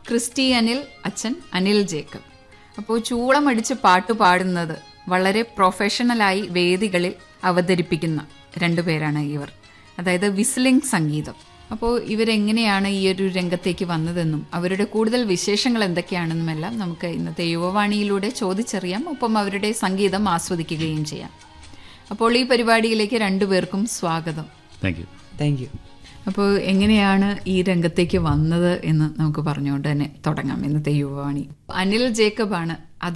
Christy Anil അച്ഛൻ Anil Jacob അപ്പോൾ ചൂളമടിച്ച് പാട്ട് പാടുന്നത് വളരെ പ്രൊഫഷണലായി വേദികളിൽ അവതരിപ്പിക്കുന്ന രണ്ടുപേരാണ് ഇവർ അതായത് വിസിലിംഗ് സംഗീതം അപ്പോൾ ഇവരെങ്ങനെയാണ് ഈ ഒരു രംഗത്തേക്ക് വന്നതെന്നും അവരുടെ കൂടുതൽ വിശേഷങ്ങൾ എന്തൊക്കെയാണെന്നുമെല്ലാം നമുക്ക് ഇന്നത്തെ യുവവാണിയിലൂടെ ചോദിച്ചറിയാം ഒപ്പം അവരുടെ സംഗീതം ആസ്വദിക്കുകയും ചെയ്യാം അപ്പോൾ ഈ പരിപാടിയിലേക്ക് രണ്ടുപേർക്കും സ്വാഗതം താങ്ക് യു താങ്ക് യു അപ്പോൾ എങ്ങനെയാണ് ഈ രംഗത്തേക്ക് വന്നത് എന്ന് നമുക്ക് പറഞ്ഞുകൊണ്ട് തന്നെ തുടങ്ങാം ഇന്നത്തെ യുവവാണി അനിൽ ജേക്കബ് ആണ്